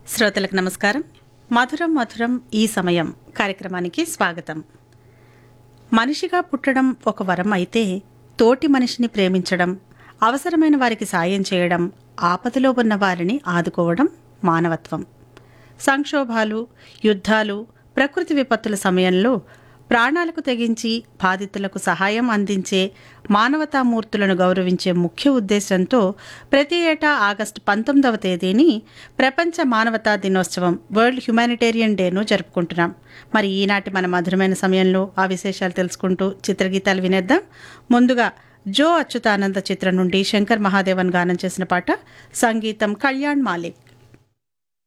శ్రోతలకు నమస్కారం మధురం మధురం ఈ సమయం కార్యక్రమానికి స్వాగతం మనిషిగా పుట్టడం ఒక వరం అయితే తోటి మనిషిని ప్రేమించడం అవసరమైన వారికి సాయం చేయడం ఆపదలో ఉన్న వారిని ఆదుకోవడం మానవత్వం సంక్షోభాలు యుద్ధాలు ప్రకృతి విపత్తుల సమయంలో ప్రాణాలకు తెగించి బాధితులకు సహాయం అందించే మానవతామూర్తులను గౌరవించే ముఖ్య ఉద్దేశంతో ప్రతి ఏటా ఆగస్టు పంతొమ్మిదవ తేదీని ప్రపంచ మానవతా దినోత్సవం వరల్డ్ హ్యుమానిటేరియన్ డేను జరుపుకుంటున్నాం మరి ఈనాటి మన మధురమైన సమయంలో ఆ విశేషాలు తెలుసుకుంటూ చిత్రగీతాలు వినేద్దాం ముందుగా జో అచ్యుతానంద చిత్రం నుండి శంకర్ మహాదేవన్ గానం చేసిన పాట సంగీతం కళ్యాణ్ మాలిక్